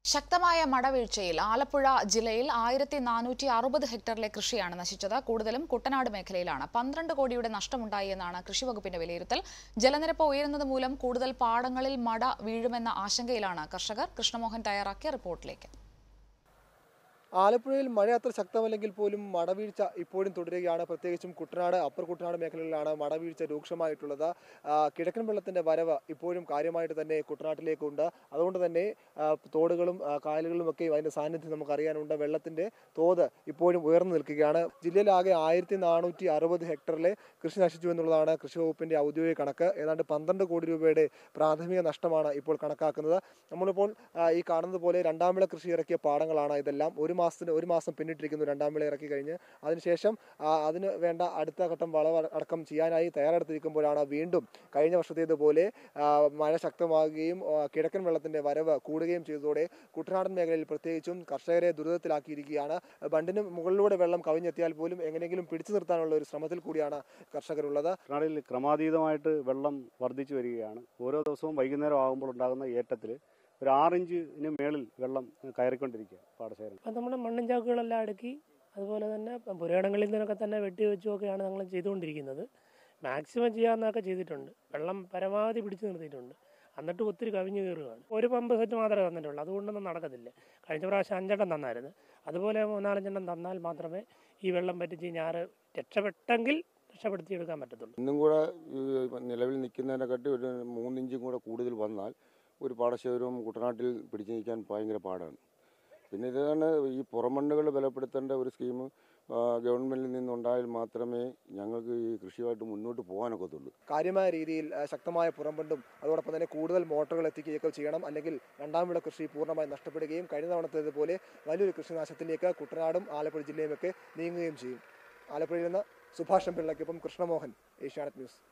ശക്തമായ മടവീഴ്ചയിൽ ആലപ്പുഴ ജില്ലയിൽ ആയിരത്തി നാനൂറ്റി അറുപത് ഹെക്ടറിലെ കൃഷിയാണ് നശിച്ചത് കൂടുതലും കുട്ടനാട് മേഖലയിലാണ് പന്ത്രണ്ട് കോടിയുടെ നഷ്ടമുണ്ടായി എന്നാണ് കൃഷിവകുപ്പിന്റെ വിലയിരുത്തൽ ജലനിരപ്പ് ഉയരുന്നത് മൂലം കൂടുതൽ പാടങ്ങളിൽ മട വീഴുമെന്ന ആശങ്കയിലാണ് കർഷകർ കൃഷ്ണമോഹൻ തയ്യാറാക്കിയ റിപ്പോർട്ടിലേക്ക് ആലപ്പുഴയിൽ മഴ അത്ര ശക്തമല്ലെങ്കിൽ പോലും മടവീഴ്ച ഇപ്പോഴും തുടരുകയാണ് പ്രത്യേകിച്ചും കുട്ടനാട് അപ്പർ കുട്ടനാട് മേഖലകളിലാണ് മടവീഴ്ച രൂക്ഷമായിട്ടുള്ളത് ആ, കിഴക്കൻ വെള്ളത്തിന്റെ വരവ് ഇപ്പോഴും കാര്യമായിട്ട് തന്നെ കുട്ടനാട്ടിലേക്കുണ്ട് അതുകൊണ്ട് തന്നെ ആ, തോടുകളും ആ, കായലുകളും ഒക്കെ അതിന്റെ സാന്നിധ്യം നമുക്ക് അറിയാനുണ്ട് വെള്ളത്തിന്റെ തോത് ഇപ്പോഴും ഉയർന്നു നിൽക്കുകയാണ് ജില്ലയിലാകെ ആയിരത്തി നാനൂറ്റി അറുപത് ഹെക്ടറിലെ കൃഷി നശിച്ചു എന്നുള്ളതാണ് കൃഷി വകുപ്പിന്റെ ഔദ്യോഗിക കണക്ക് ഏതാണ്ട് പന്ത്രണ്ട് കോടി രൂപയുടെ പ്രാഥമിക നഷ്ടമാണ് ഇപ്പോൾ കണക്കാക്കുന്നത് നമ്മളിപ്പോൾ ആ, ഈ കാണുന്നത് പോലെ രണ്ടാം വിള കൃഷി ഇറക്കിയ പാടങ്ങളാണ് ഇതെല്ലാം ഒരു മാസത്തിന് ഒരു മാസം പിന്നിട്ടിരിക്കുന്നു രണ്ടാം വിള ഇറക്കി കഴിഞ്ഞ് അതിനുശേഷം ആ, അതിന് വേണ്ട അടുത്ത ഘട്ടം വളവ് അടക്കം ചെയ്യാനായി തയ്യാറെടുത്തിരിക്കുമ്പോഴാണ് വീണ്ടും കഴിഞ്ഞ വർഷത്തേതുപോലെ ആ, മഴ ശക്തമാകുകയും ആ, കിഴക്കൻ വെള്ളത്തിന്റെ വരവ് കൂടുകയും ചെയ്തതോടെ കുട്ടനാടൻ മേഖലയിൽ പ്രത്യേകിച്ചും കർഷകരെ ദുരിതത്തിലാക്കിയിരിക്കുകയാണ് ബണ്ടിന് മുകളിലൂടെ വെള്ളം കവിഞ്ഞെത്തിയാൽ പോലും എങ്ങനെയെങ്കിലും പിടിച്ചു നിർത്താനുള്ള ഒരു ശ്രമത്തിൽ കൂടിയാണ് കർഷകരുള്ളത് കർണാടകയിൽ ക്രമാതീതമായിട്ട് വെള്ളം വർദ്ധിച്ചു വരികയാണ് ഓരോ ദിവസവും വൈകുന്നേരം ആകുമ്പോൾ ഉണ്ടാകുന്ന ഏറ്റത്തിൽ ഒരു ആറിഞ്ചിന് മേളിൽ വെള്ളം കയറിക്കൊണ്ടിരിക്കുക പാടശേഖരം അപ്പം നമ്മുടെ മണ്ണും ചാക്കുകളെല്ലാം അടുക്കി അതുപോലെ തന്നെ ഇപ്പം പുരയിടങ്ങളിൽ നിന്നൊക്കെ തന്നെ വെട്ടി വെച്ചുമൊക്കെയാണ് ഞങ്ങൾ ചെയ്തുകൊണ്ടിരിക്കുന്നത് മാക്സിമം ചെയ്യാവുന്നതൊക്കെ ചെയ്തിട്ടുണ്ട് വെള്ളം പരമാവധി പിടിച്ചു നിർത്തിയിട്ടുണ്ട് എന്നിട്ട് ഒത്തിരി കവിഞ്ഞു കയറുകയാണ് ഒരു പമ്പ് സെറ്റ് മാത്രമേ തന്നിട്ടുള്ളൂ അതുകൊണ്ടൊന്നും നടക്കത്തില്ല കഴിഞ്ഞ പ്രാവശ്യം അഞ്ചെണ്ണം തന്നായിരുന്നു അതുപോലെ മൂന്നാലഞ്ചെണ്ണം തന്നാൽ മാത്രമേ ഈ വെള്ളം പറ്റിച്ച് ഞാറ് രക്ഷപ്പെട്ടെങ്കിൽ രക്ഷപ്പെടുത്തിയെടുക്കാൻ പറ്റത്തുള്ളൂ ഇന്നും കൂടെ ഈ നിലവിൽ നിൽക്കുന്നതിനെക്കാട്ടി ഒരു മൂന്നിഞ്ചും കൂടെ കൂടുതൽ വന്നാൽ ഒരു പാടശേഖരവും കുട്ടനാട്ടിൽ പിടിച്ചു നിൽക്കാൻ ഭയങ്കര പാടാണ് പിന്നെ ഇതാണ് ഈ പുറമണ്ണുകൾ ബലപ്പെടുത്തേണ്ട ഒരു സ്കീം ഗവൺമെന്റിൽ നിന്നുണ്ടായാൽ മാത്രമേ ഞങ്ങൾക്ക് ഈ കൃഷിയുമായിട്ട് മുന്നോട്ട് പോകാനൊക്കത്തുള്ളൂ കാര്യമായ രീതിയിൽ ആ, ശക്തമായ പുറംബണ്ടും അതോടൊപ്പം തന്നെ കൂടുതൽ മോട്ടോറുകൾ എത്തിക്കുകയൊക്കെ ചെയ്യണം അല്ലെങ്കിൽ രണ്ടാം വിള കൃഷി പൂർണ്ണമായി നഷ്ടപ്പെടുകയും കഴിഞ്ഞ തവണത്തേതുപോലെ വലിയൊരു കൃഷിനാശത്തിലേക്ക് കുട്ടനാടും ആലപ്പുഴ ജില്ലയും ഒക്കെ നീങ്ങുകയും ചെയ്യും ആലപ്പുഴയിൽ നിന്ന് സുഭാഷ് പിള്ളയ്ക്കൊപ്പം കൃഷ്ണമോഹൻ ഏഷ്യാനെറ്റ് ന്യൂസ്